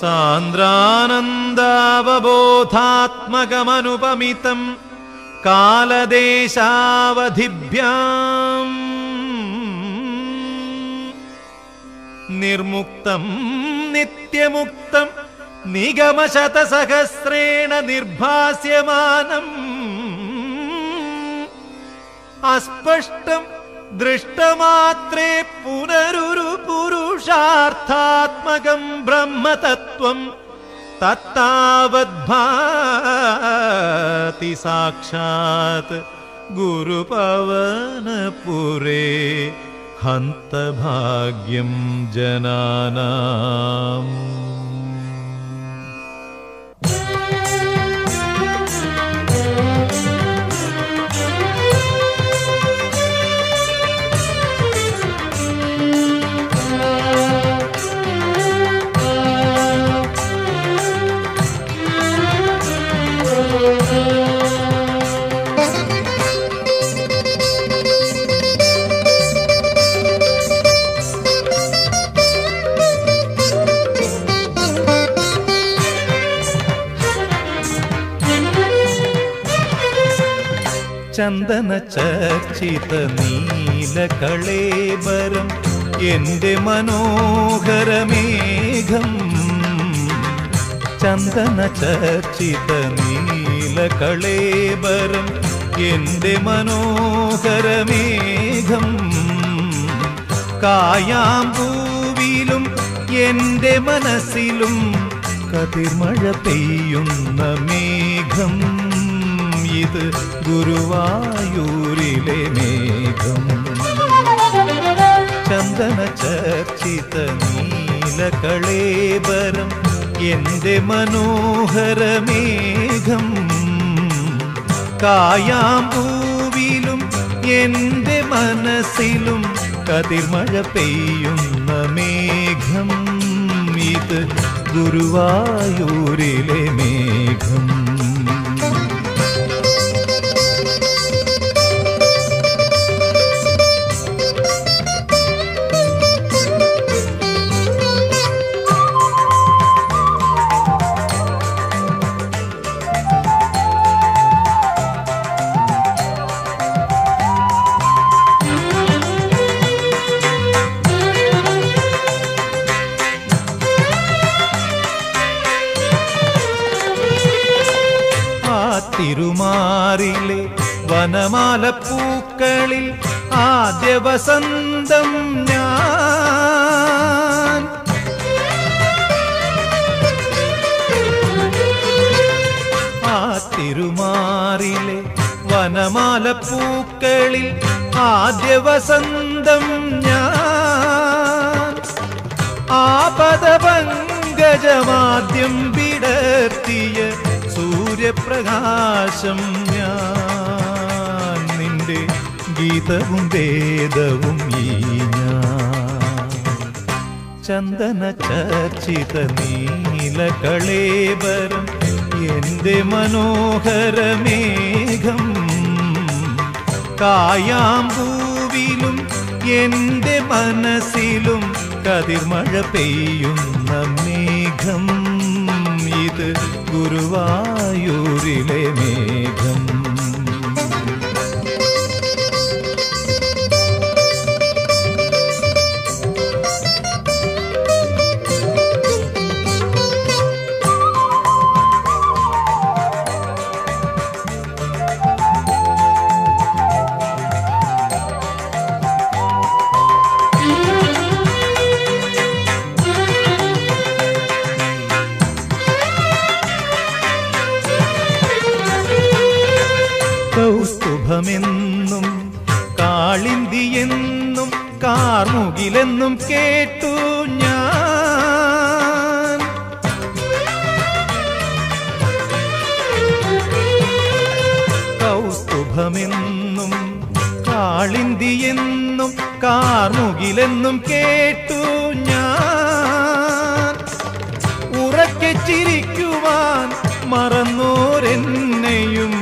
സാന്ദ്രാനന്ദാവബോധാത്മകമനുപമിതം കാലദേശാവധിഭ്യാം നിർമുക്തം നിത്യമുക്തം നിഗമശതസഹസ്രേണ നിർഭാസ്യമാനം അസ്പഷ്ടം ദൃഷ്ടമാത്രേ പുനരുരു പുരുഷാർത്ഥാത്മകം ബ്രഹ്മതത്വം തത്താവദ്ഭാതി സാക്ഷാത് ഗുരുപവനപുരേ ഹന്തഭാഗ്യം ജനാനാം ചന്ദന ചർച്ചിത നീല കളേബരം എന്റെ മനോഹരമേഘം ചന്ദന ചർച്ചിത നീല കളേബരം എന്റെ മനോഹരമേഘം കായാമ്പൂവിലും എന്റെ മനസ്സിലും കതിർമഴ പെയ്യുന്ന മേഘം ഇത് ഗുരുവായൂരിലെ മേഘം ചന്ദന ചർച്ചിത നീല കളേബരം എന്റെ മനോഹരമേഘം കായാമ്പൂവിലും എന്റെ മനസ്സിലും കതിർമഴ പെയ്യുന്ന മേഘം ഇത് ഗുരുവായൂരിലെ മേഘം ആ തിരുമാറിലെ വനമാല പൂക്കളിൽ ആദ്യ വസന്തം ഞാൻ ആ തിരുമാറിലെ വനമാല പൂക്കളിൽ ആദ്യ വസന്തം ഞാൻ ആപദപങ്കജമാദ്യം വിടർത്തിയ സൂര്യപ്രകാശം ഞാൻ നിന്റെ ഗീതവും വേദവും ഈ ഞാൻ ചന്ദന ചർച്ചിത നീല കളേബരം എന്റെ മനോഹരമേഘം കായാമ്പൂവിലും എന്റെ മനസ്സിലും കതിർമഴ പെയ്യുന്ന മേഘം ഇത് ഗുരുവായൂരിലെ മേഘം കൗസ്തുഭമെന്നും കാളിന്തിയെന്നും കാർമുകിലെന്നും കേട്ടു ഞാൻ കൗസ്തുഭമെന്നും കാളിന്തിയെന്നും കാർമുകിലെന്നും കേട്ടു ഞാൻ ഉറക്കെ ചിരിക്കുവാൻ മറന്നോരെന്നെയും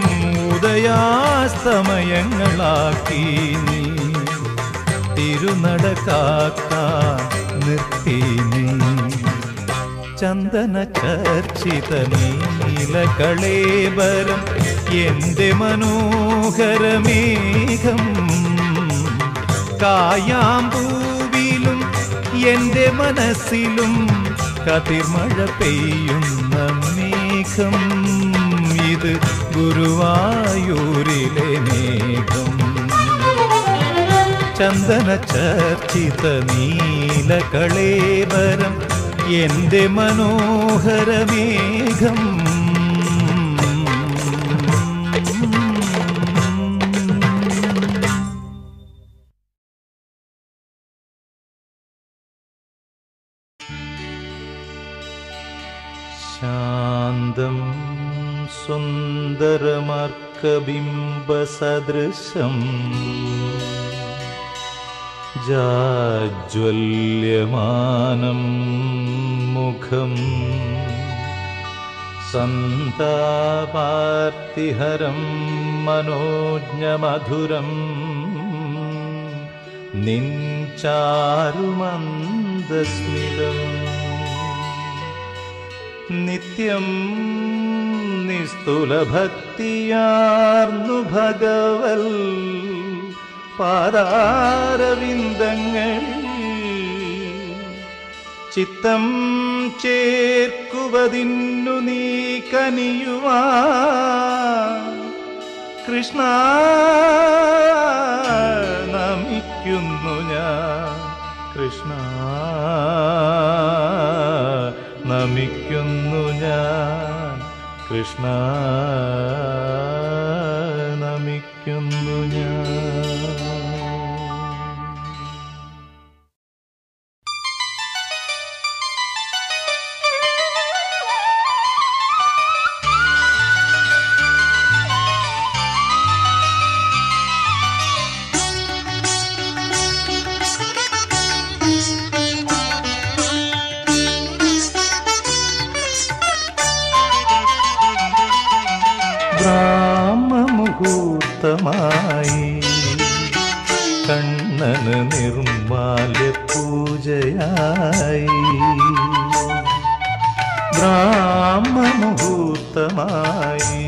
ഉദയാസ്തമയങ്ങളാക്കി നീ തിരുനട കാക്കാൻ നിർത്തി നീ ചന്ദന ചർച്ചിത നീലകളേബരം എന്റെ മനോഹരമേഘം കായാമ്പൂവിലും എന്റെ മനസ്സിലും കതിർമഴ പെയ്യുന്ന മേഘം ഇത് ഗുരുവായൂരിലെ മേഘം ചന്ദന ചർച്ചിത നീലകളേവരം എന്റെ മനോഹരമേഘം ശാന്തം സുന്ദരമർക്കബിംബസദൃശം ജാജ്വല്യമാനം മുഖം സന്താപാർത്തിഹരം മനോജ്ഞമധുരം നിൻചാരുമന്ദസ്മിതം നിത്യം നിസ്തുലഭക്തിയാർന്നു ഭഗവൽ പാദാരവിന്ദങ്ങൾ ചിത്തം ചേർക്കുവതിന്നു നീ കനിയുവാ കൃഷ്ണ നമിക്കുന്നു ഞാൻ കൃഷ്ണ നമിക്കുന്നു ഞാൻ കൃഷ്ണ നമിക്കുന്നു ഞാൻ ബ്രാഹ്മമുഹൂർത്തമായി കണ്ണന് നിർമാല്യ പൂജയായി ബ്രാഹ്മമുഹൂർത്തമായി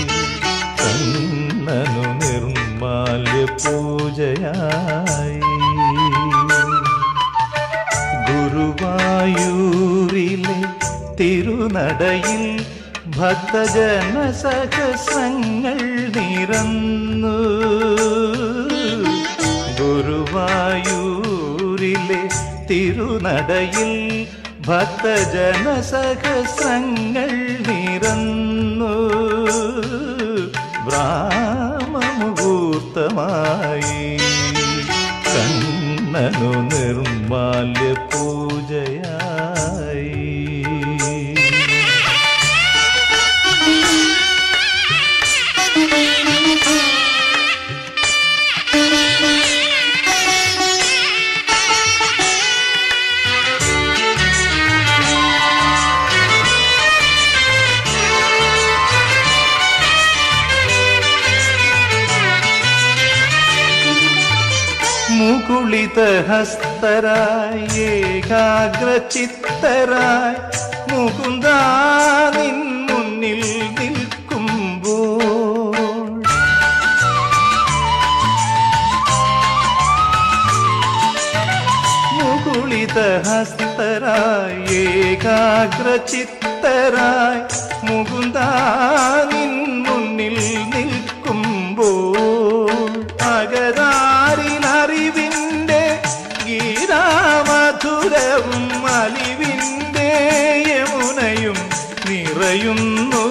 കണ്ണനു നിർമാല്യ പൂജയായി ഗുരുവായൂരിലെ തിരുനടയിൽ ഭക്തജന സഹസ്രങ്ങൾ നിറന്നു ഗുരുവായൂരിലെ തിരുനടയിൽ ഭക്തജന സഹസ്രങ്ങൾ നിറന്നു ബ്രാഹ്മമുഹൂർത്തമായി കണ്ണനു നിർമാല്യ പൂജയായി മുകുളിത ഹസ്തരായി ഏകാഗ്രചിത്തരായി മുകുന്ദാ നിൻ മുന്നിൽ നിൽക്കുമ്പോൾ മുകുളിത ഹസ്തരായി ഏകാഗ്രചിത്തരായി മുകുന്ദാ നിൻ മുന്നിൽ നിൽക്കുമ്പോൾ അകതാരിൽ അറിവിൻ്റെ ഗീതാമധുരവും അലിവിൻ്റെ യമുനയും നിറയുന്നു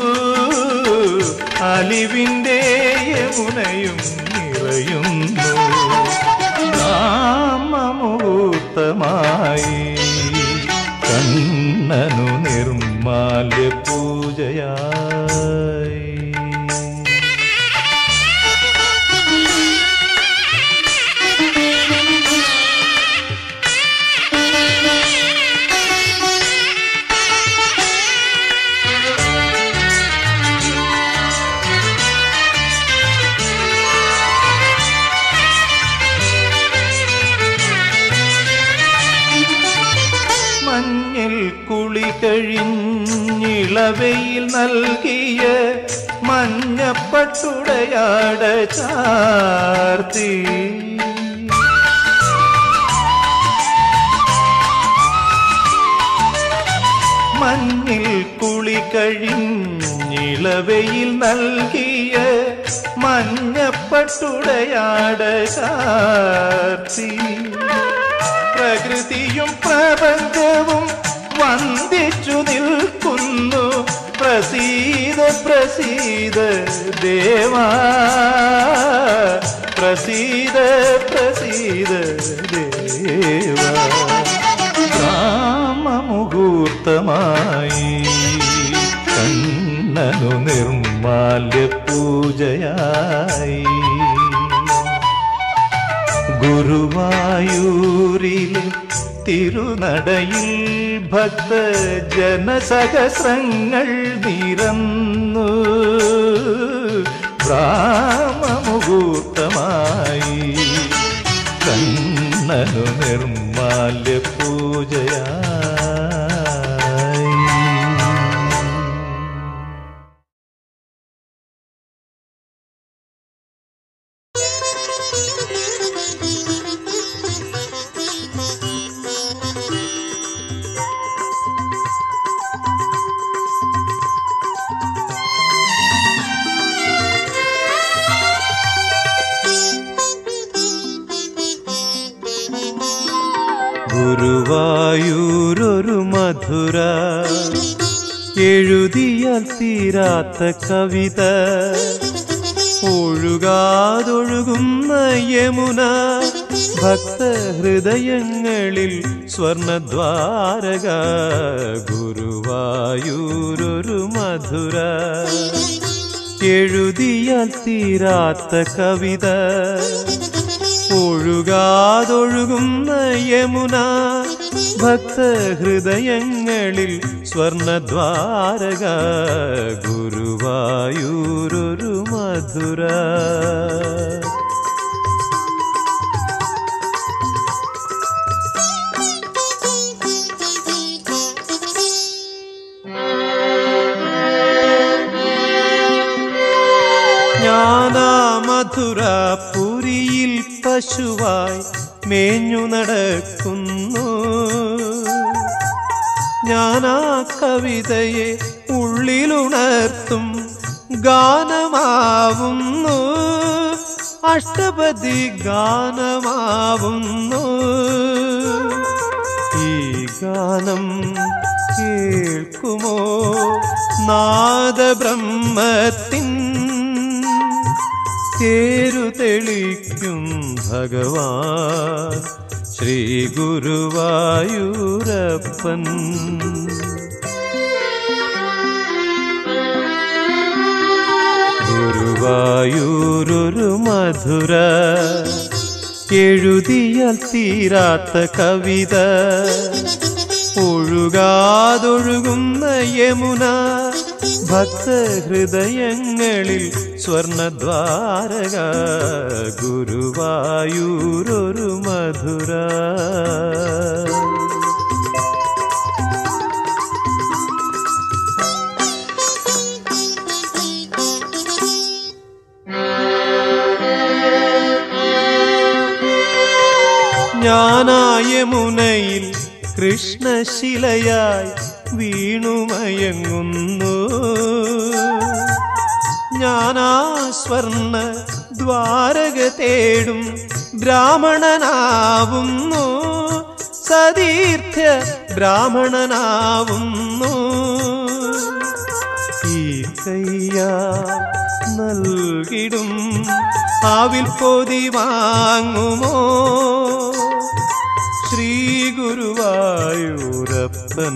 അലിവിൻ്റെ യമുനയും നിറയുന്നു നാമമുഹൂർത്തമായി കണ്ണനു നിർമാല്യ പൂജയായി മഞ്ഞിൽ കുളി കഴിഞ്ഞിളവയിൽ നൽകിയ മഞ്ഞപ്പട്ടുടയാട ചാർത്തി മഞ്ഞിൽ കുളി കഴിഞ്ഞിളവയിൽ നൽകിയ മഞ്ഞപ്പട്ടുടയാട ചാർത്തി പ്രകൃതിയും പ്രപഞ്ചവും വന്ദിച്ചു നിൽക്കുന്നു പ്രസീത പ്രസീത ദേവാ പ്രസീത പ്രസീത ദേവാ രാമമുഹൂർത്തമായി കണ്ണനു നിർമാല്യ പൂജയായി ഗുരുവായൂരിലെ തിരുനടയിൽ ഭക്തജനസഹസ്രങ്ങൾ നിരന്നു ബ്രാഹ്മമുഹൂർത്തമായി കണ്ണനു നിർമാല്യ പൂജയായി ഗുരുവായൂരൊരു മധുര എഴുതിയാൽ തീരാത്ത കവിത ഒഴുകാതൊഴുകുന്ന യമുന ഭക്തഹൃദയങ്ങളിൽ സ്വർണദ്വാരക ഗുരുവായൂരൊരു മധുര എഴുതിയാൽ തീരാത്ത കവിത ഒഴുകാതൊഴുകുന്ന യമുന ഭക്തഹൃദയങ്ങളിൽ സ്വർണദ്വാരക ഗുരുവായൂരൊരു മധുര ഞാനാ മധുര പുരിയിൽ പശുവായി മേഞ്ഞു നടക്കുന്നു ഞാനാ കവിതയെ ഉള്ളിലുണർത്തും ഗാനമാവുന്നു അഷ്ടപതി ഗാനമാവുന്നു ഈ ഗാനം കേൾക്കുമോ നാദബ്രഹ്മത്തിൻ തേരു തെളിക്കും ഭഗവാൻ ശ്രീ ഗുരുവായൂരപ്പൻ ഗുരുവായൂരൊരു മധുര എഴുതിയാൽ തീരാത്ത കവിത ഒഴുകാതൊഴുകുന്ന യമുന ഭക്തഹൃദയങ്ങളിൽ സ്വർണദ്വാരക ഗുരുവായൂരൊരു മധുര ജ്ഞാനായ മുനയിൽ കൃഷ്ണശിലയായി വീണുമയങ്ങുന്നു ജ്ഞാനാ സ്വർണ്ണ ദ്വാരക തേടും ബ്രാഹ്മണനാവുന്നു സതീർത്ഥ്യ ബ്രാഹ്മണനാവുന്നു ഈ കയ്യാ നൽകിടും ആവിൽ പൊതി വാങ്ങുമോ ശ്രീ ഗുരുവായൂരപ്പൻ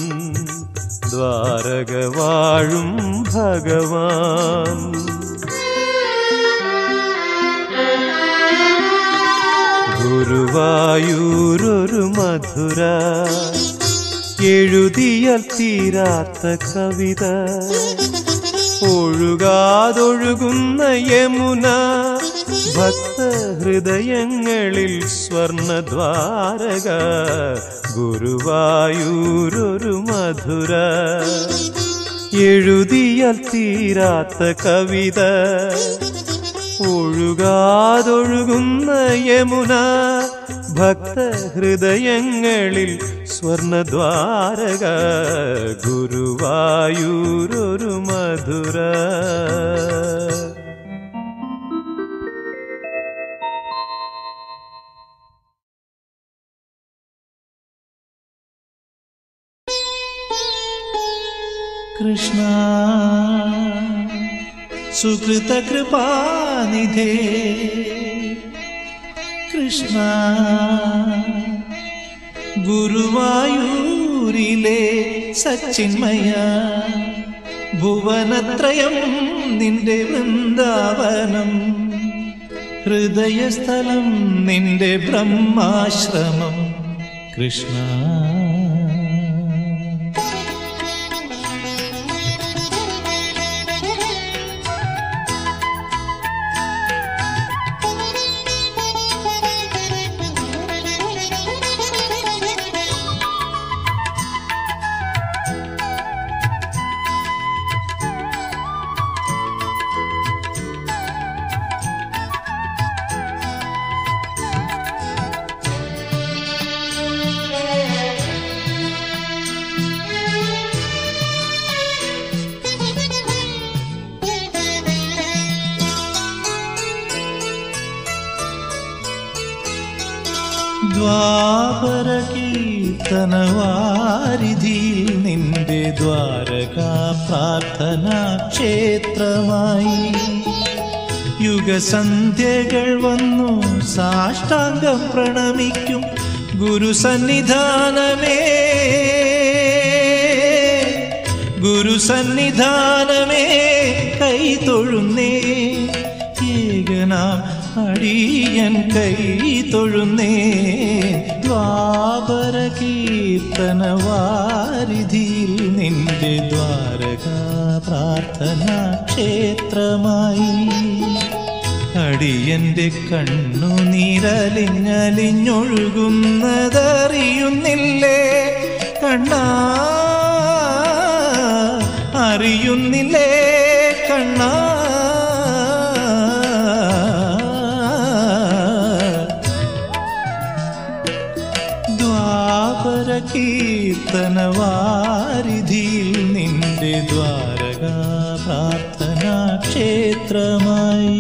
ദ്വാരക വാഴും ഭഗവാൻ ഗുരുവായൂരൊരു മധുര എഴുതിയാൽ തീരാത്ത കവിത ഒഴുകാതൊഴുകുന്ന യമുന ഭക്തഹൃദയങ്ങളിൽ സ്വർണദ്വാരക ഗുരുവായൂരൊരു മധുര എഴുതിയാൽ തീരാത്ത കവിത ഒഴുകാതൊഴുകുന്ന യമുന ഭക്തഹൃദയങ്ങളിൽ സ്വർണദ്വാരക ഗുരുവായൂരൊരു മധുര കൃഷ്ണ സുകൃതകൃപാനിധേ കൃഷ്ണ ഗുരുവായൂരിലെ സച്ചിന്മയ ഭുവനത്രയം നിന്റെ വൃന്ദാവനം ഹൃദയസ്ഥലം നിന്റെ ബ്രഹ്മാശ്രമം കൃഷ്ണ ദ്വാപര കീർത്തനവാരിധിയിൽ നിന്റെ ദ്വാരകാ പ്രാർത്ഥനാ ക്ഷേത്രമായി യുഗസന്ധ്യകൾ വന്നു സാഷ്ടാംഗം പ്രണമിക്കും ഗുരുസന്നിധാനമേ ഗുരുസന്നിധാനമേ കൈ തൊഴുന്നേ ഏകനാം അടിയൻ കൈ തൊഴുന്നേ ദ്വാപര കീർത്തനവാരിധിയിൽ നിന്റെ ദ്വാരകാ പ്രാർത്ഥനാ ക്ഷേത്രമായി അടിയന്റെ കണ്ണു നീരലിഞ്ഞലിഞ്ഞൊഴുകുന്നതറിയുന്നില്ലേ കണ്ണാ അറിയുന്നില്ലേ കണ്ണാ ദ്വാപര കീർത്തനവാരിധിയിൽ നിന്റെ ദ്വാരകാ പ്രാർത്ഥനാ ക്ഷേത്രമായി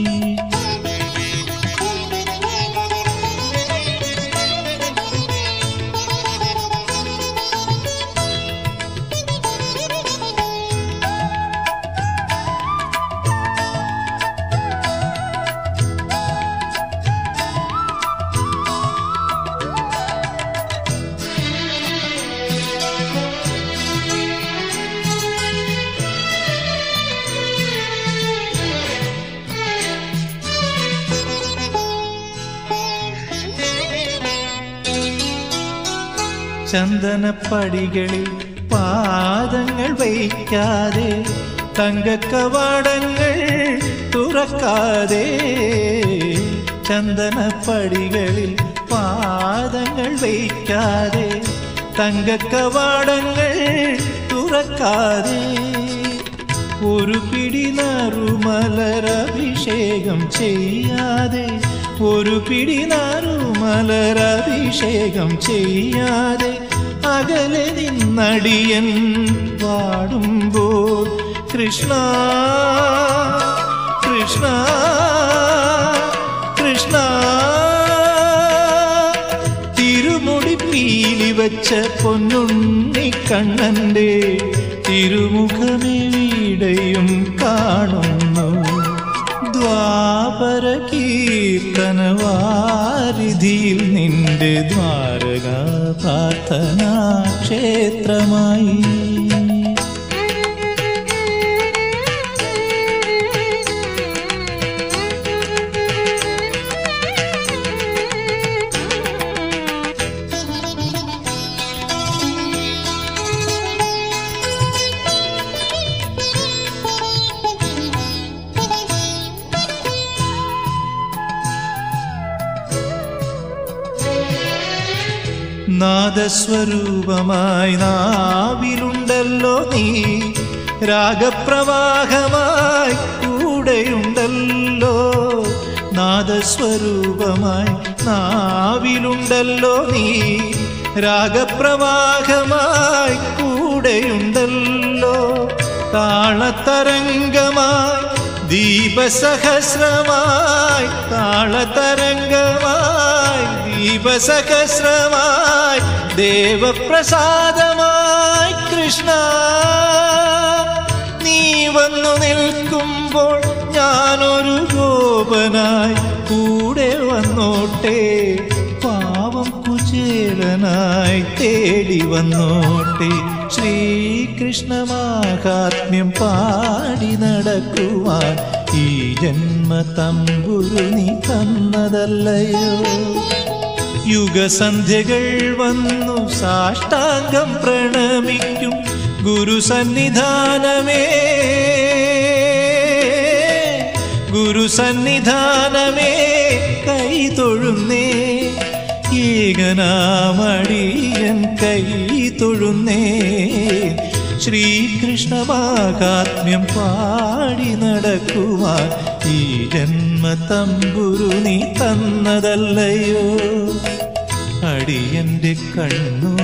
ചന്ദനപ്പടികളിൽ പാദങ്ങൾ വയ്ക്കാതെ തങ്കക്കവാടങ്ങൾ തുറക്കാതെ ചന്ദനപ്പടികളിൽ പാദങ്ങൾ വയ്ക്കാതെ തങ്കക്കവാടങ്ങൾ തുറക്കാതെ ഒരു പിടി നറുമലരഭിഷേകം ചെയ്യാതെ ഒരു പിടി നറുമലരഭിഷേകം ചെയ്യാതെ അകലെ നിന്നടിയൻ പാടുമ്പോൾ കൃഷ്ണ കൃഷ്ണ കൃഷ്ണ തിരുമുടി പീലി വച്ച പൊന്നുണ്ണി കണ്ണന്റെ തിരുമുഖമേ വീടയും കാണുന്നു ദ്വാപര കീർത്തനവാരിധിയിൽ നിന്റെ ദ്വാരക പ്രാർത്ഥനാ ക്ഷേത്രമായി നാദസ്വരൂപമായി നാവിലുണ്ടല്ലോ നീ രാഗപ്രവാഹമായി കൂടെയുണ്ടല്ലോ നാദസ്വരൂപമായി നാവിലുണ്ടല്ലോ നീ രാഗപ്രവാഹമായി കൂടെയുണ്ടല്ലോ താളതരംഗമായി ദീപസഹസ്രമായി താളതരംഗമായി ദീപസഹസ്രമായി ദേവപ്രസാദമായി കൃഷ്ണ നീ വന്നു നിൽക്കുമ്പോൾ ഞാനൊരു ഗോപനായി കൂടെ വന്നോട്ടെ പാവം കുചേലനായി തേടി വന്നോട്ടെ ശ്രീകൃഷ്ണ മാഹാത്മ്യം പാടി നടക്കുവാൻ ഈ ജന്മ തമ്പുരു നീ തന്നതല്ലയോ യുഗസന്ധ്യകൾ വന്നു സാഷ്ടാംഗം പ്രണമിക്കും ഗുരുസന്നിധാനമേ ഗുരുസന്നിധാനമേ കൈ തൊഴുന്നേ ഏകനാമടിയൻ കൈ തൊഴുന്നേ ശ്രീകൃഷ്ണമാകാത്മ്യം പാടി നടക്കുവാൻ ഈ ജന്മ തമ്പുരു നീ തന്നതല്ലയോ അടിയന്റെ കണ്ണു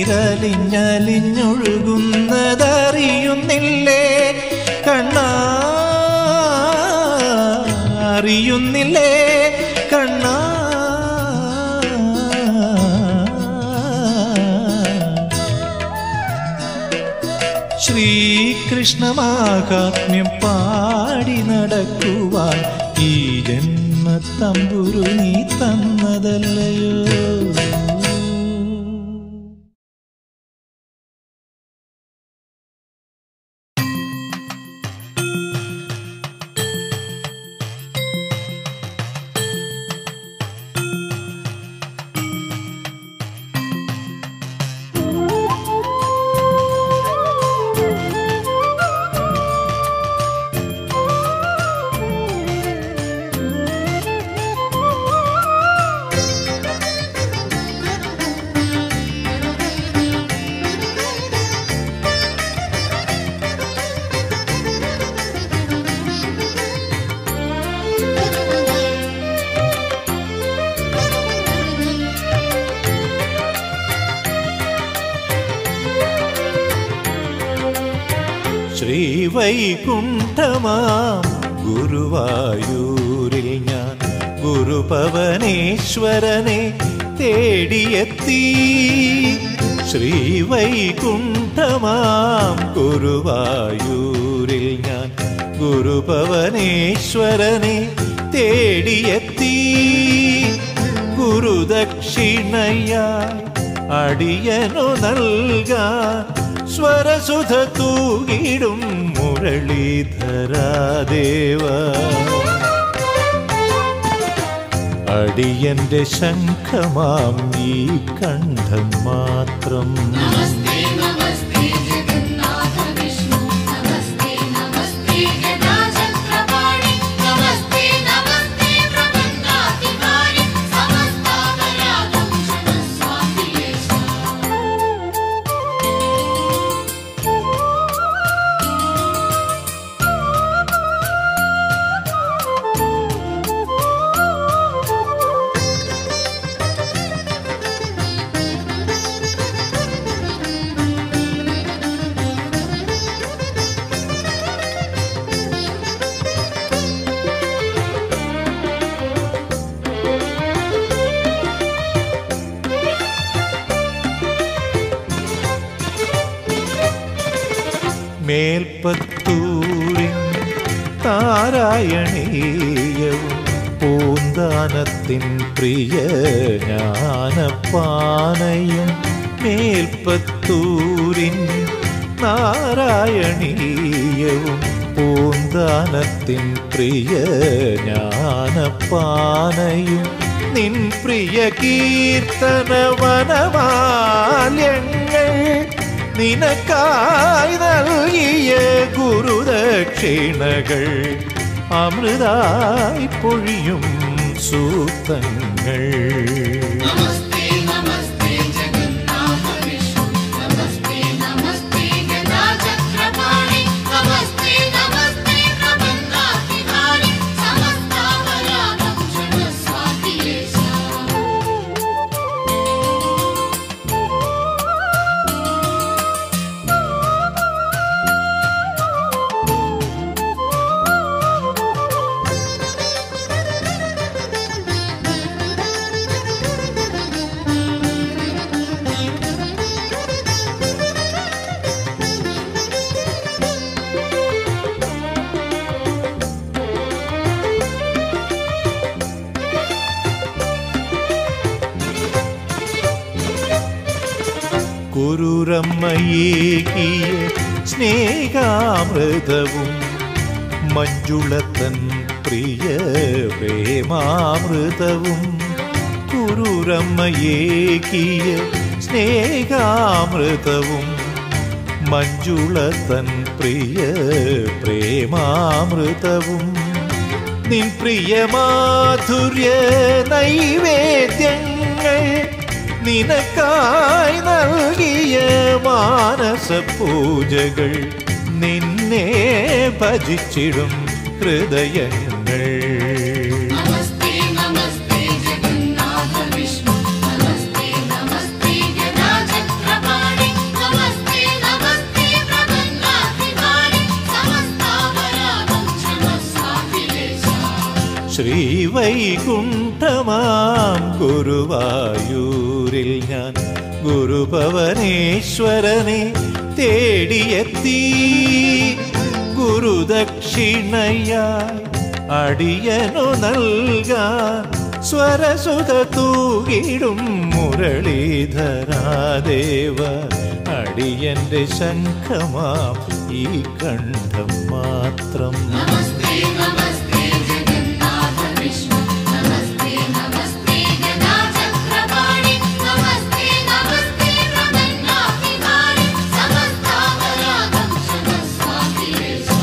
നീരലിഞ്ഞലിഞ്ഞൊഴുകുന്നതറിയുന്നില്ലേ കണ്ണാ അറിയുന്നില്ലേ കണ്ണാ ശ്രീകൃഷ്ണമാകാത്മ്യം പാടി നടക്കുവാൻ ഈ ജന്മ തമ്പുരു നീ തന്നതല്ലയോ ശ്രീവൈകുണ്ഠമാം ഗുരുവായൂരിൽ ഞാൻ ഗുരുപവനേശ്വരനെ തേടിയെത്തി ശ്രീവൈകുണ്ഠമാം ഗുരുവായൂരിൽ ഞാൻ ഗുരുപവനേശ്വരനെ തേടിയെത്തി ഗുരുദക്ഷിണയായി അടിയനു നൽകാൻ സ്വരസുധ തൂകിടും മുരളീധരാദേവ അടിയന്റെ ശംഖമാം ഈ കണ്ഠം മാത്രം नमस्ते नमस्ते जगन्नाथ विष्णु नमस्ते नमस्ते गदाचक्रपाणि नमस्ते नमस्ते प्रपन्नातिकारि समस्तापराधं क्षमस्वामिलेश മേൽപ്പത്തൂരിൻ താരായണീയവും പൂന്താനത്തിൻ പ്രിയ ജ്ഞാനപ്പാനയും മേൽപ്പത്തൂരിൻ നാരായണീയവും പൂന്താനത്തിൻ പ്രിയ ജ്ഞാനപ്പാനയും നിൻ പ്രിയ കീർത്തന വനമാല്യങ്ങൾ നിനക്കായി നൽകിയ ഗുരുദക്ഷിണകൾ അമൃതായി പൊഴിയും സൂത്തങ്ങൾ नमस्ते नमस्ते जगन्नाथ ഗുരുരമ്മയേകിയ സ്നേഹാമൃതവും മഞ്ജുളത്തൻ പ്രിയ പ്രേമാമൃതവും ഗുരുരമ്മയേകിയ സ്നേഹാമൃതവും മഞ്ജുളത്തൻ പ്രിയ പ്രേമാമൃതവും നിൻ പ്രിയ മാധുര്യ നൈവേദ്യങ്ങൾ നിനക്കായി നൽകിയ മാനസ പൂജകൾ നിന്നെ ഭജിച്ചിടും ഹൃദയങ്ങൾ नमस्ते नमस्ते जगन्नाथ विष्णु नमस्ते नमस्ते गदाचक्रपाणि नमस्ते नमस्ते प्रबन्नाधिकारि समस्तावरागं क्षमस्वाखिलेशा ശ്രീവൈകുണ്ഠമാം ഗുരുവായൂരിൽ ഞാൻ ഗുരുഭവനേശ്വരനെ തേടിയെത്തി ഗുരുദക്ഷിണയായി അടിയനു നൽകാൻ സ്വരസുത തൂകിടും മുരളീധരാദേവ അടിയന്റെ ശംഖമാം ഈ കണ്ഠം മാത്രം नमस्ते नमस्ते जगन्नाथ विष्णु नमस्ते नमस्ते गदाचक्रपाणि नमस्ते नमस्ते प्रबन्नाधिकारि समस्तावरागं क्षमस्वाखिलेशा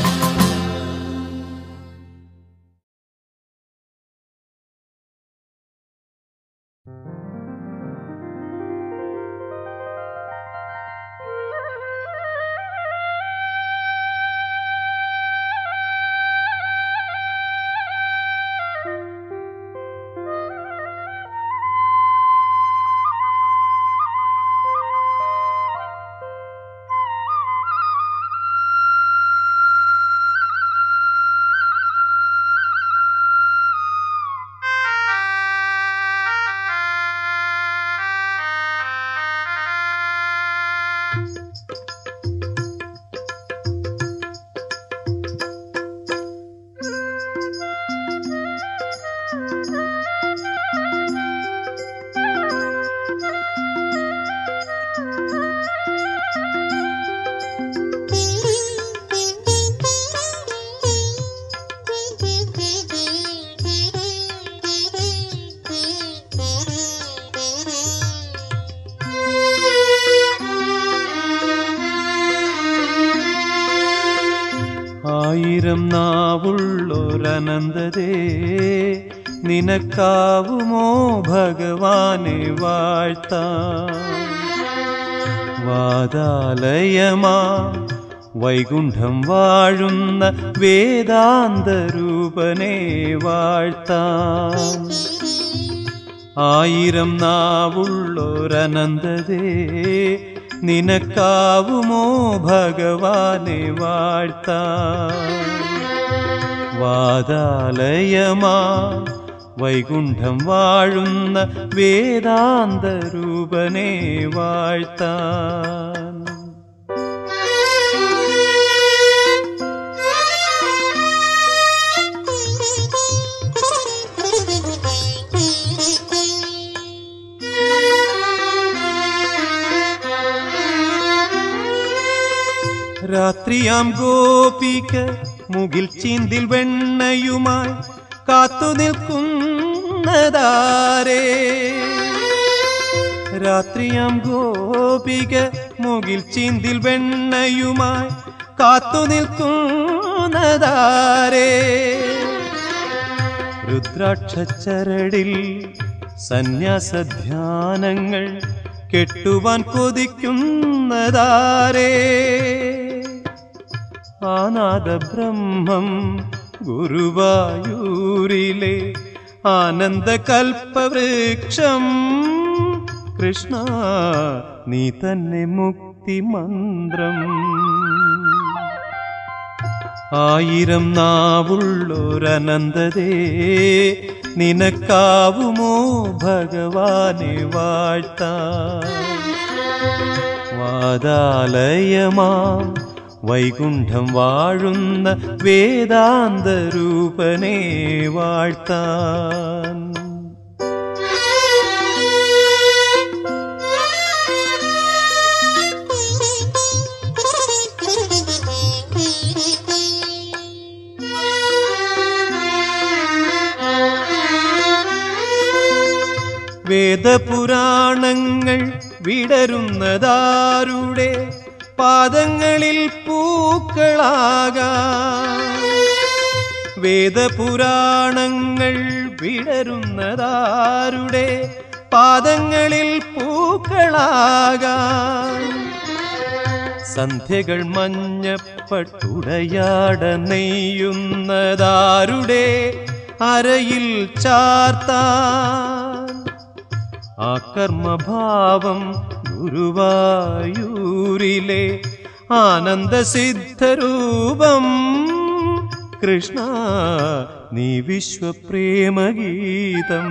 ആയിരം നാവുള്ളൊരനന്തതേ നിനക്കാവുമോ ഭഗവാനെ വാഴ്ത്താൻ വാതാലയമാ വൈകുണ്ഠം വാഴുന്ന വേദാന്തരൂപനെ വാഴ്ത്താൻ ആയിരം നാവുള്ളൊരനന്തതേ നിനക്കാവുമോ ഭഗവാനെ വാഴ്ത്താൻ വാതാലയമാ വൈകുണ്ഠം വാഴുന്ന വേദാന്തരൂപനെ വാഴ്ത്താൻ രാത്രിയാം ഗോപിക മുകിൽ ചീന്തിൽ വെണ്ണയുമായി കാത്തു നിൽക്കുന്നതാരേ രാത്രിയാം ഗോപിക മുകിൽ ചീന്തിൽ വെണ്ണയുമായി കാത്തു നിൽക്കുന്നതാരേ രുദ്രാക്ഷരടിൽ സന്യാസധ്യാനങ്ങൾ കെട്ടുവാൻ കൊതിക്കുന്നതാരേ ആനാദ ബ്രഹ്മം ഗുരുവായൂരിലെ ആനന്ദ കൽപ്പവൃക്ഷം കൃഷ്ണ നീ തന്നെ മുക്തി മന്ത്രം ആയിരം നാവുള്ളൊരനന്തതേ നിനക്കാവുമോ ഭഗവാനെ വാഴ്ത്താൻ വാതാലയമാ വൈകുണ്ഠം വാഴുന്ന വേദാന്തരൂപനെ വാഴ്ത്താൻ Thank you. വിടരുന്നതാരുടെ പാദങ്ങളിൽ പൂക്കളാകാം വേദപുരാണങ്ങൾ വിടരുന്നതാരുടെ പാദങ്ങളിൽ പൂക്കളാകാം സന്ധ്യകൾ മഞ്ഞപ്പട്ടുടയാട നെയ്യുന്നതാരുടെ അരയിൽ ചാർത്താൻ ആ കർമ്മഭാവം ഗുരുവായൂരിലെ ആനന്ദസിദ്ധരൂപം കൃഷ്ണ നീ വിശ്വപ്രേമഗീതം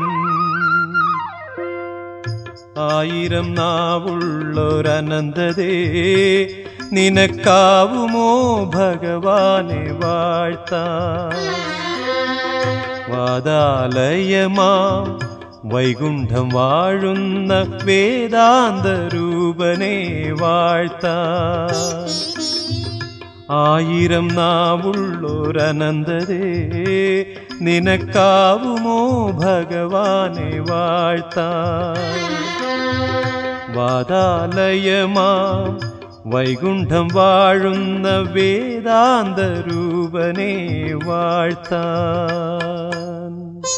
ആയിരം നാവുള്ളൊരനന്തതേ നിനക്കാവുമോ ഭഗവാനെ വാഴ്ത്താൻ വാതാലയമാം വൈകുണ്ഠം വാഴുന്ന വേദാന്തരൂപനെ വാഴ്ത്താൻ ആയിരം നാവുള്ളൊരനന്തതേ നിനക്കാവുമോ ഭഗവാനെ വാഴ്ത്താൻ വാതാലയമാം വൈകുണ്ഠം വാഴുന്ന വേദാന്തരൂപനെ വാഴ്ത്താൻ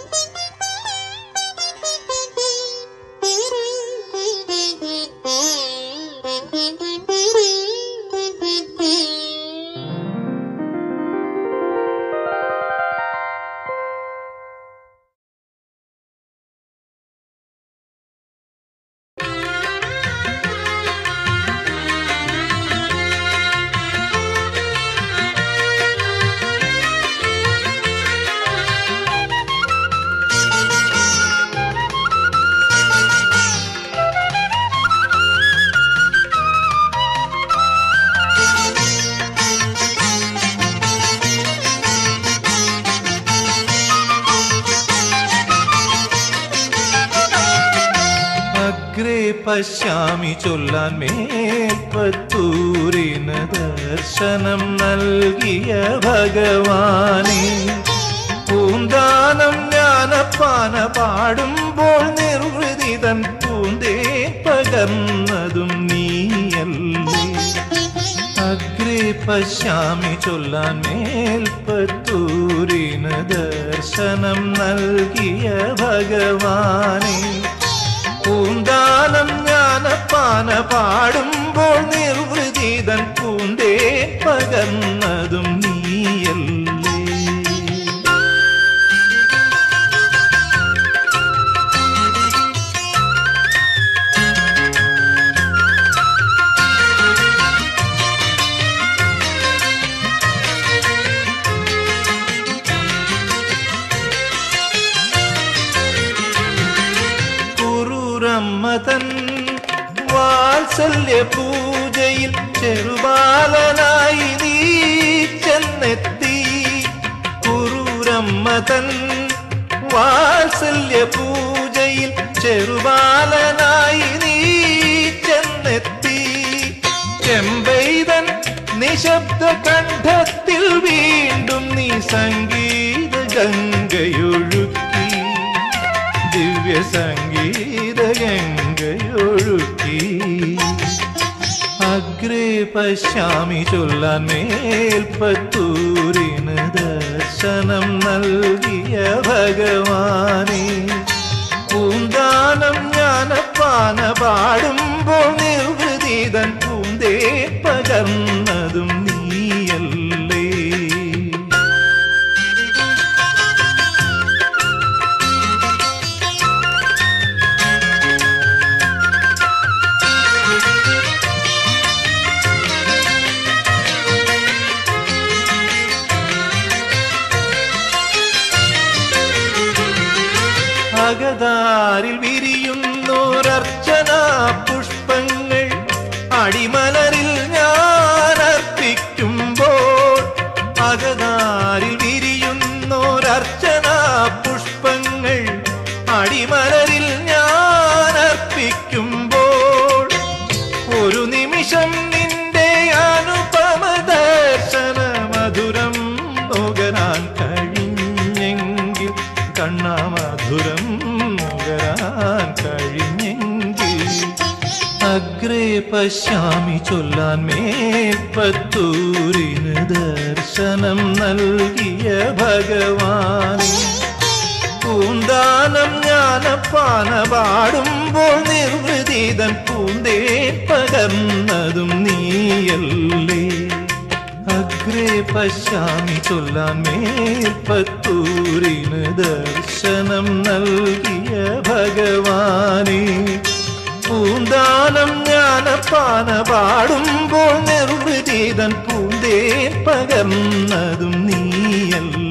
അഗ്രേ പശ്യാമി ചൊല്ലാൻ മേൽപ്പത്തൂരിന് ദർശനം നൽകിയ ഭഗവാനെ പൂന്താനം ജ്ഞാനപ്പാന പാടുമ്പോൾ നിർവൃതി തൻ പൂന്തേ പകർന്നതും നീയല്ലേ അഗ്രേ പശ്യാമി ചൊല്ലാൻ മേൽപ്പത്തൂരിന് ദർശനം നൽകിയ ഭഗവാനെ പൂന്താനം ജ്ഞാനപ്പാന പാടുമ്പോൾ നിർവൃതിതൻ പൂന്തേ പകർന്നതും നീയല്ലേ കുറൂരമ്മതൻ വാത്സല്യ പൂജയിൽ ചെറുബാലനായി നീ ചെന്നെത്തി കുറൂരമ്മതൻ വാത്സല്യ പൂജയിൽ ചെറുബാലനായി നീ ചെന്നെത്തി ചെമ്പൈതൻ നിശബ്ദ കണ്ഠത്തിൽ വീണ്ടും നീ സംഗീത ഗംഗയൊഴുക്കി ദിവ്യ സംഗീത ഗംഗയൊഴുക്കി അഗ്രേ പശ്യാമി ചൊല്ലാൻ മേൽപ്പത്തൂരിന് ദർശനം നൽകിയ ഭഗവാനെ പൂന്താനം ജ്ഞാനപ്പാന പാടുമ്പോൾ നിർവൃതിതൻ പൂന്തേ പകർന്നതും നീയല്ലേ അകതാരിൽ വിരിയുന്നോരർച്ചന പുഷ്പങ്ങൾ അടിമലരിൽ ഞാൻ അർപ്പിക്കുമ്പോൾ അകതാരിൽ വിരിയുന്നോരർച്ചന പുഷ്പങ്ങൾ അടിമലരിൽ ഞാൻ അർപ്പിക്കുമ്പോൾ ഒരു നിമിഷം നിന്റെ അനുപമ ദർശന മധുരം നുകരാൻ കഴിഞ്ഞെങ്കിൽ കണ്ണാമധുരം നുകരാൻ അഗ്രേ പശ്യാമി ചൊല്ലാൻ മേൽപ്പത്തൂരിന് ദർശനം നൽകിയ ഭഗവാനെ പൂന്താനം ജ്ഞാനപ്പാന പാടുമ്പോൾ നിർവൃതിതൻ പൂന്തേ പകർന്നതും നീയല്ലേ അഗ്രേ പശ്യാമി ചൊല്ലാൻ മേൽപ്പത്തൂരിന് ദർശനം നൽകിയ ഭഗവാനെ പൂന്താനം ജ്ഞാനപ്പാന പാടുമ്പോൾ നിർവൃതിതൻ പൂന്തേ പകർന്നതും നീയല്ലേ